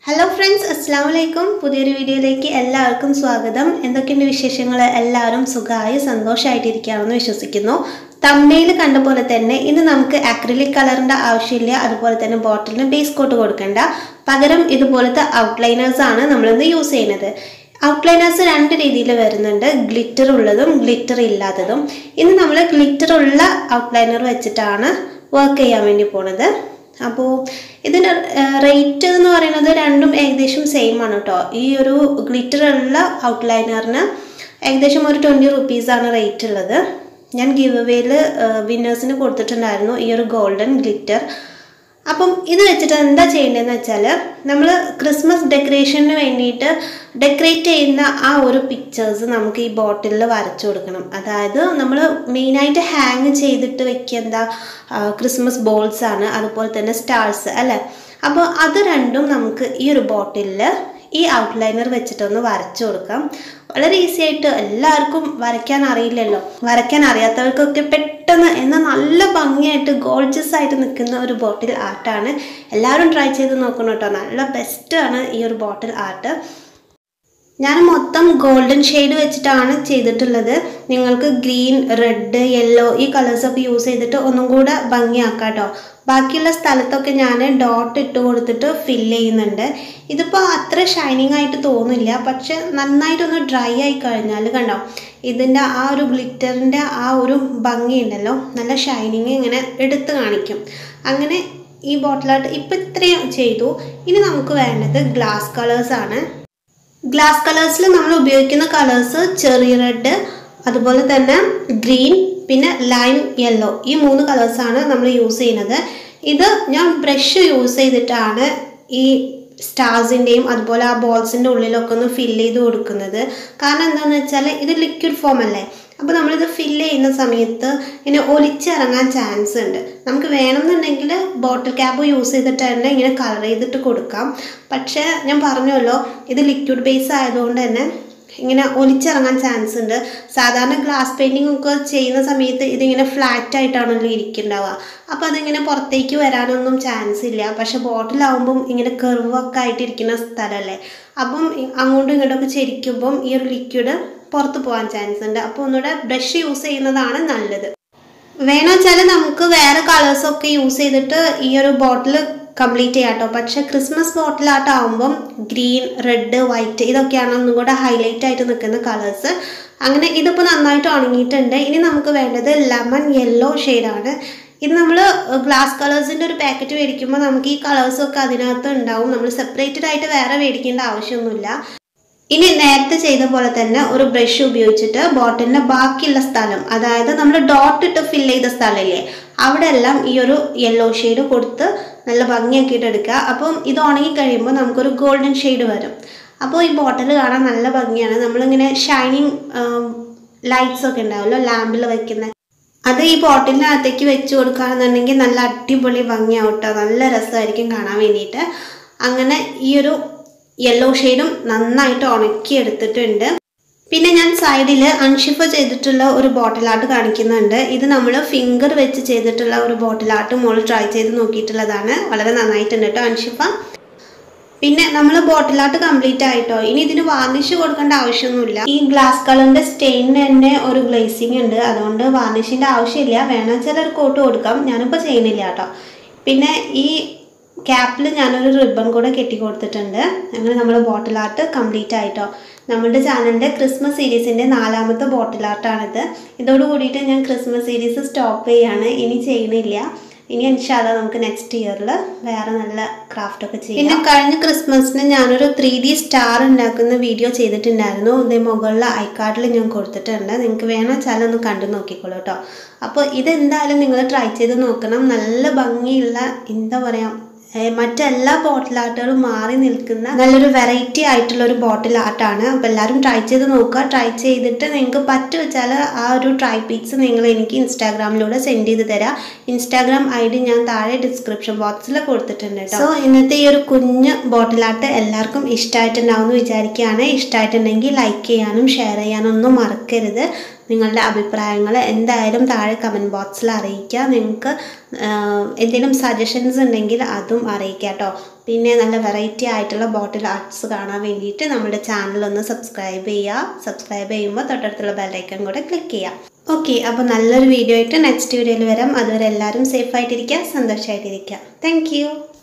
hello friends അസ്സാം വലൈക്കും പുതിയൊരു വീഡിയോയിലേക്ക് എല്ലാവർക്കും സ്വാഗതം എന്തൊക്കെയുണ്ട് വിശേഷങ്ങൾ എല്ലാവരും സുഖമായി സന്തോഷമായിട്ടിരിക്കുകയാണെന്ന് വിശ്വസിക്കുന്നു തമ്മയിൽ കണ്ട പോലെ തന്നെ ഇന്ന് നമുക്ക് അക്രിലിക് കളറിൻ്റെ ആവശ്യമില്ല അതുപോലെ തന്നെ ബോട്ടിലിന് ബേസ് കോട്ട് കൊടുക്കേണ്ട പകരം ഇതുപോലത്തെ ഔട്ട്ലൈനേഴ്സ് ആണ് നമ്മളിന്ന് യൂസ് ചെയ്യുന്നത് ഔട്ട്ലൈനേഴ്സ് രണ്ട് രീതിയിൽ വരുന്നുണ്ട് ഗ്ലിറ്റർ ഉള്ളതും ഗ്ലിറ്റർ ഇല്ലാത്തതും ഇന്ന് നമ്മൾ ഗ്ലിറ്റർ ഉള്ള ഔട്ട്ലൈനർ വെച്ചിട്ടാണ് വർക്ക് ചെയ്യാൻ വേണ്ടി പോണത് അപ്പോൾ ഇതിൻ്റെ റേറ്റ് എന്ന് പറയുന്നത് രണ്ടും ഏകദേശം സെയിം ആണ് കേട്ടോ ഈ ഒരു ഗ്ലിറ്റർ ഉള്ള ഔട്ട്ലൈനറിന് ഏകദേശം ഒരു ട്വൻറ്റി റുപ്പീസാണ് റേറ്റ് ഉള്ളത് ഞാൻ ഗിവ് അവേയിൽ വിന്നേഴ്സിന് കൊടുത്തിട്ടുണ്ടായിരുന്നു ഈ ഒരു ഗോൾഡൻ ഗ്ലിറ്റർ അപ്പം ഇത് വെച്ചിട്ട് എന്താ ചെയ്യേണ്ടതെന്ന് വെച്ചാൽ നമ്മൾ ക്രിസ്മസ് ഡെക്കറേഷന് വേണ്ടിയിട്ട് ഡെക്കറേറ്റ് ചെയ്യുന്ന ആ ഒരു പിക്ചേഴ്സ് നമുക്ക് ഈ ബോട്ടിലിൽ വരച്ചു കൊടുക്കണം അതായത് നമ്മൾ മെയിനായിട്ട് ഹാങ് ചെയ്തിട്ട് വെക്കേണ്ട ക്രിസ്മസ് ബോൾസ് ആണ് അതുപോലെ തന്നെ സ്റ്റാർസ് അല്ലേ അപ്പോൾ അത് രണ്ടും നമുക്ക് ഈ ഒരു ബോട്ടിലിൽ ഈ ഔട്ട്ലൈനർ വെച്ചിട്ടൊന്ന് വരച്ചു കൊടുക്കാം വളരെ ഈസി ആയിട്ട് എല്ലാവർക്കും വരയ്ക്കാൻ അറിയില്ലല്ലോ വരയ്ക്കാൻ അറിയാത്തവർക്കൊക്കെ പെട്ടെന്ന് എന്നാൽ നല്ല ഭംഗിയായിട്ട് ഗോൾജസ് ആയിട്ട് നിൽക്കുന്ന ഒരു ബോട്ടിൽ ആർട്ടാണ് എല്ലാവരും ട്രൈ ചെയ്ത് നോക്കണം കേട്ടോ നല്ല ബെസ്റ്റാണ് ഈ ഒരു ബോട്ടിൽ ആർട്ട് ഞാൻ മൊത്തം ഗോൾഡൻ ഷെയ്ഡ് വെച്ചിട്ടാണ് ചെയ്തിട്ടുള്ളത് നിങ്ങൾക്ക് ഗ്രീൻ റെഡ് യെല്ലോ ഈ കളേഴ്സൊക്കെ യൂസ് ചെയ്തിട്ട് ഒന്നും കൂടെ ഭംഗിയാക്കാം കേട്ടോ ബാക്കിയുള്ള സ്ഥലത്തൊക്കെ ഞാൻ ഡോട്ട് ഇട്ട് കൊടുത്തിട്ട് ഫില്ല് ചെയ്യുന്നുണ്ട് ഇതിപ്പോൾ അത്ര ഷൈനിങ് ആയിട്ട് തോന്നില്ല പക്ഷെ നന്നായിട്ടൊന്ന് ഡ്രൈ ആയി കഴിഞ്ഞാൽ കണ്ടോ ഇതിൻ്റെ ആ ഒരു ഗ്ലിറ്ററിൻ്റെ ആ ഒരു ഭംഗി ഉണ്ടല്ലോ നല്ല ഷൈനിങ് ഇങ്ങനെ എടുത്ത് കാണിക്കും അങ്ങനെ ഈ ബോട്ടിലായിട്ട് ഇപ്പം ഇത്രയും ചെയ്തു ഇനി നമുക്ക് വേണ്ടത് ഗ്ലാസ് കളേഴ്സാണ് ഗ്ലാസ് കളേഴ്സിൽ നമ്മൾ ഉപയോഗിക്കുന്ന കളേഴ്സ് ചെറി റെഡ് അതുപോലെ തന്നെ ഗ്രീൻ പിന്നെ ലൈം യെല്ലോ ഈ മൂന്ന് കളേഴ്സാണ് നമ്മൾ യൂസ് ചെയ്യുന്നത് ഇത് ഞാൻ ബ്രഷ് യൂസ് ചെയ്തിട്ടാണ് ഈ സ്റ്റാർസിൻ്റെയും അതുപോലെ ആ ബോൾസിൻ്റെ ഉള്ളിലൊക്കെ ഒന്ന് ഫില്ല് ചെയ്ത് കൊടുക്കുന്നത് കാരണം എന്താണെന്ന് വെച്ചാൽ ഇത് ലിക്വിഡ് ഫോം അല്ലേ അപ്പോൾ നമ്മളിത് ഫില്ല് ചെയ്യുന്ന സമയത്ത് ഇങ്ങനെ ഒലിച്ചിറങ്ങാൻ ചാൻസ് ഉണ്ട് നമുക്ക് വേണമെന്നുണ്ടെങ്കിൽ ബോട്ടിൽ ക്യാപ്പ് യൂസ് ചെയ്തിട്ട് തന്നെ ഇങ്ങനെ കളർ ചെയ്തിട്ട് കൊടുക്കാം പക്ഷേ ഞാൻ പറഞ്ഞല്ലോ ഇത് ലിക്വിഡ് ബേസ് ആയതുകൊണ്ട് തന്നെ ഇങ്ങനെ ഒലിച്ചിറങ്ങാൻ ചാൻസ് ഉണ്ട് സാധാരണ ഗ്ലാസ് പെയിൻറ്റിംഗ് ഒക്കെ ചെയ്യുന്ന സമയത്ത് ഇതിങ്ങനെ ഫ്ലാറ്റ് ആയിട്ടാണല്ലോ ഇരിക്കുന്നുണ്ടാവുക അപ്പോൾ അതിങ്ങനെ പുറത്തേക്ക് വരാനൊന്നും ചാൻസ് ഇല്ല പക്ഷെ ബോട്ടിലാവുമ്പം ഇങ്ങനെ കെർവൊക്കെ ആയിട്ടിരിക്കുന്ന സ്ഥലമല്ലേ അപ്പം അങ്ങോട്ടും ഇങ്ങോട്ടൊക്കെ ചെരിക്കുമ്പം ഈ ഒരു ലിക്വിഡ് പുറത്ത് പോകാൻ ചാൻസ് ഉണ്ട് അപ്പോൾ ഒന്നുകൂടെ ബ്രഷ് യൂസ് ചെയ്യുന്നതാണ് നല്ലത് വേണമെന്ന് വെച്ചാൽ നമുക്ക് വേറെ കളേഴ്സൊക്കെ യൂസ് ചെയ്തിട്ട് ഈ ഒരു ബോട്ടിൽ കംപ്ലീറ്റ് ചെയ്യാം കേട്ടോ പക്ഷെ ക്രിസ്മസ് ബോട്ടിലാട്ടാവുമ്പം ഗ്രീൻ റെഡ് വൈറ്റ് ഇതൊക്കെയാണ് ഒന്നും കൂടെ ഹൈലൈറ്റ് ആയിട്ട് നിൽക്കുന്ന കളേഴ്സ് അങ്ങനെ ഇതിപ്പോൾ നന്നായിട്ട് ഉണങ്ങിയിട്ടുണ്ട് ഇനി നമുക്ക് വേണ്ടത് ലെമൺ യെല്ലോ ഷെയ്ഡാണ് ഇത് നമ്മൾ ഗ്ലാസ് കളേഴ്സിൻ്റെ ഒരു പാക്കറ്റ് മേടിക്കുമ്പോൾ നമുക്ക് ഈ കളേഴ്സൊക്കെ അതിനകത്ത് ഉണ്ടാവും നമ്മൾ സെപ്പറേറ്റഡ് ആയിട്ട് വേറെ മേടിക്കേണ്ട ആവശ്യമൊന്നുമില്ല ഇനി നേരത്തെ ചെയ്ത പോലെ തന്നെ ഒരു ബ്രഷ് ഉപയോഗിച്ചിട്ട് ബോട്ടിലിൻ്റെ ബാക്കിയുള്ള സ്ഥലം അതായത് നമ്മൾ ഡോട്ട് ഇട്ട് ഫില്ല് ചെയ്ത സ്ഥലമില്ലേ അവിടെ എല്ലാം ഈ ഒരു യെല്ലോ ഷെയ്ഡ് കൊടുത്ത് നല്ല ഭംഗിയാക്കിയിട്ട് എടുക്കുക അപ്പം ഇത് ഉണങ്ങി കഴിയുമ്പോൾ നമുക്കൊരു ഗോൾഡൻ ഷെയ്ഡ് വരും അപ്പോൾ ഈ ബോട്ടിൽ കാണാൻ നല്ല ഭംഗിയാണ് നമ്മളിങ്ങനെ ഷൈനിങ് ലൈറ്റ്സ് ഒക്കെ ഉണ്ടാവുമല്ലോ ലാമ്പിൽ വയ്ക്കുന്ന അത് ഈ ബോട്ടിലിനകത്തേക്ക് വെച്ച് കൊടുക്കുകയാണെന്നുണ്ടെങ്കിൽ നല്ല അടിപൊളി ഭംഗിയാവും കേട്ടോ നല്ല രസമായിരിക്കും കാണാൻ വേണ്ടിയിട്ട് അങ്ങനെ ഈ ഒരു യെല്ലോ ഷെയ്ഡും നന്നായിട്ട് ഉണക്കി എടുത്തിട്ടുണ്ട് പിന്നെ ഞാൻ സൈഡിൽ അൺഷിഫ ചെയ്തിട്ടുള്ള ഒരു ബോട്ടിൽ ആർട്ട് കാണിക്കുന്നുണ്ട് ഇത് നമ്മൾ ഫിംഗർ വെച്ച് ചെയ്തിട്ടുള്ള ഒരു ബോട്ടിൽ ആർട്ട് മോൾ ട്രൈ ചെയ്ത് നോക്കിയിട്ടുള്ളതാണ് വളരെ നന്നായിട്ടുണ്ട് കേട്ടോ അൺഷിഫ പിന്നെ നമ്മൾ ബോട്ടിൽ ആർട്ട് കംപ്ലീറ്റ് ആയിട്ടോ ഇനി ഇതിന് വാർണിഷ് കൊടുക്കേണ്ട ആവശ്യമൊന്നുമില്ല ഈ ഗ്ലാസ് കളറിന്റെ സ്റ്റെയിനിന് തന്നെ ഒരു ഗ്ലേസിങ് ഉണ്ട് അതുകൊണ്ട് വാർണിഷിന്റെ ആവശ്യമില്ല വേണമെന്ന് വെച്ചാൽ ഒരു കോട്ട് കൊടുക്കാം ഞാനിപ്പോൾ ചെയ്യുന്നില്ല കേട്ടോ പിന്നെ ഈ ക്യാപ്പിൽ ഞാനൊരു റിബൺ കൂടെ കെട്ടി കൊടുത്തിട്ടുണ്ട് അങ്ങനെ നമ്മൾ ബോട്ടിൽ ആർട്ട് കംപ്ലീറ്റ് ആയിട്ടോ നമ്മുടെ ചാനലിൻ്റെ ക്രിസ്മസ് സീരീസിൻ്റെ നാലാമത്തെ ബോട്ടിൽ ആർട്ടാണിത് ഇതോട് കൂടിയിട്ട് ഞാൻ ക്രിസ്മസ് സീരീസ് സ്റ്റോപ്പ് ചെയ്യാണ് ഇനി ചെയ്യണില്ല ഇനി ഇൻഷാല്ല നമുക്ക് നെക്സ്റ്റ് ഇയറിൽ വേറെ നല്ല ക്രാഫ്റ്റ് ഒക്കെ ചെയ്യാം പിന്നെ കഴിഞ്ഞ ക്രിസ്മസിന് ഞാനൊരു ത്രീ ഡി സ്റ്റാർ ഉണ്ടാക്കുന്ന വീഡിയോ ചെയ്തിട്ടുണ്ടായിരുന്നു ഇതേ മുകളിൽ ഐക്കാർഡിൽ ഞാൻ കൊടുത്തിട്ടുണ്ട് നിങ്ങൾക്ക് വേണം വെച്ചാൽ ഒന്ന് കണ്ടു നോക്കിക്കോളൂ കേട്ടോ അപ്പോൾ ഇതെന്തായാലും നിങ്ങൾ ട്രൈ ചെയ്ത് നോക്കണം നല്ല ഭംഗിയുള്ള എന്താ പറയുക മറ്റെല്ലാ ബോട്ടിൽ ആർട്ടുകളും മാറി നിൽക്കുന്ന നല്ലൊരു വെറൈറ്റി ആയിട്ടുള്ള ഒരു ബോട്ടിൽ ആർട്ടാണ് അപ്പോൾ എല്ലാവരും ട്രൈ ചെയ്ത് നോക്കുക ട്രൈ ചെയ്തിട്ട് നിങ്ങൾക്ക് പറ്റു വെച്ചാൽ ആ ഒരു ട്രൈ പിക്സ് നിങ്ങൾ എനിക്ക് ഇൻസ്റ്റാഗ്രാമിലൂടെ സെൻഡ് ചെയ്ത് തരാം ഇൻസ്റ്റാഗ്രാം ഐ ഡി ഞാൻ താഴെ ഡിസ്ക്രിപ്ഷൻ ബോക്സിൽ കൊടുത്തിട്ടുണ്ട് കേട്ടോ സോ ഇന്നത്തെ ഈ ഒരു കുഞ്ഞ് ബോട്ടിൽ ആർട്ട് എല്ലാവർക്കും ഇഷ്ടമായിട്ടുണ്ടാവും എന്ന് വിചാരിക്കുകയാണ് ഇഷ്ടമായിട്ടുണ്ടെങ്കിൽ ലൈക്ക് ചെയ്യാനും ഷെയർ ചെയ്യാനും ഒന്നും മറക്കരുത് നിങ്ങളുടെ അഭിപ്രായങ്ങൾ എന്തായാലും താഴെ കമൻറ്റ് ബോക്സിൽ അറിയിക്കുക നിങ്ങൾക്ക് എന്തെങ്കിലും സജഷൻസ് ഉണ്ടെങ്കിൽ അതും അറിയിക്കുക കേട്ടോ പിന്നെ നല്ല വെറൈറ്റി ആയിട്ടുള്ള ബോട്ടിൽ ആർട്സ് കാണാൻ വേണ്ടിയിട്ട് നമ്മുടെ ചാനൽ ഒന്ന് സബ്സ്ക്രൈബ് ചെയ്യുക സബ്സ്ക്രൈബ് ചെയ്യുമ്പോൾ തൊട്ടടുത്തുള്ള ബെല്ലൈക്കൺ കൂടെ ക്ലിക്ക് ചെയ്യുക ഓക്കെ അപ്പോൾ നല്ലൊരു വീഡിയോ ആയിട്ട് നെക്സ്റ്റ് വീഡിയോയിൽ വരാം അതുവരെ എല്ലാവരും സേഫ് ആയിട്ടിരിക്കുക സന്തോഷമായിട്ടിരിക്കുക താങ്ക്